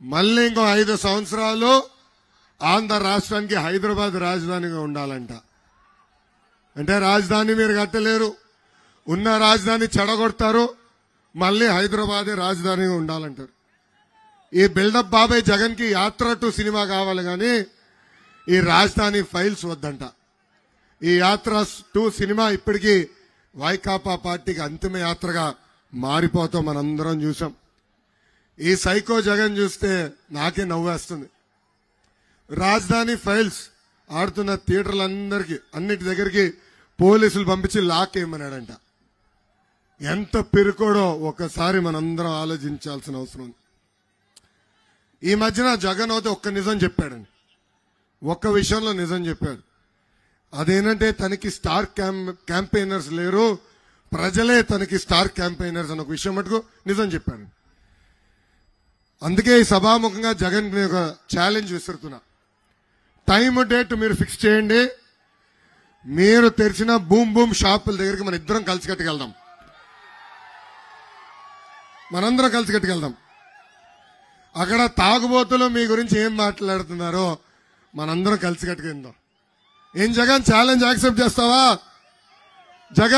మళ్ళీ ఇంకో ఐదు సంవత్సరాలు ఆంధ్ర రాష్ట్రానికి హైదరాబాద్ రాజధానిగా ఉండాలంట అంటే రాజధాని మీరు కట్టలేరు ఉన్న రాజధాని చెడగొడతారు మళ్ళీ హైదరాబాదే రాజధానిగా ఉండాలంటారు ఈ బిల్డప్ బాబాయ్ జగన్ కి యాత్ర టు సినిమా కావాలి కానీ ఈ రాజధాని ఫైల్స్ వద్దంట ఈ యాత్ర టు సినిమా ఇప్పటికీ వైకాపా పార్టీకి అంతిమ యాత్రగా మారిపోతాం మనందరం చూసాం ఈ సైకో జగన్ చూస్తే నాకే నవ్వేస్తుంది రాజధాని ఫైల్స్ ఆడుతున్న థియేటర్లందరికీ అన్నిటి దగ్గరికి పోలీసులు పంపించి లాక్ వేయమన్నాడంట ఎంత పెరుకోడో ఒకసారి మనందరం ఆలోచించాల్సిన అవసరం ఉంది ఈ మధ్యన జగన్ అయితే ఒక్క నిజం చెప్పాడండి ఒక్క విషయంలో నిజం చెప్పాడు అదేంటంటే తనకి స్టార్ క్యాంపెయినర్స్ లేరు ప్రజలే తనకి స్టార్ క్యాంపెయినర్స్ అన్న ఒక విషయం మటుకు నిజం చెప్పాడు అందుకే ఈ సభాముఖంగా జగన్ కి ఒక ఛాలెంజ్ విసురుతున్నా టైం డేట్ మీరు ఫిక్స్ చేయండి మీరు తెరిచిన బూమ్ బూమ్ షాపుల దగ్గరికి మన ఇద్దరం కలిసి కట్టుకెళ్దాం మనందరం కలిసి కట్టుకెళ్దాం అక్కడ తాగుబోతులు మీ గురించి ఏం మాట్లాడుతున్నారో మనందరం కలిసి కట్టుకెళ్దాం ఏం జగన్ ఛాలెంజ్ యాక్సెప్ట్ చేస్తావా జగన్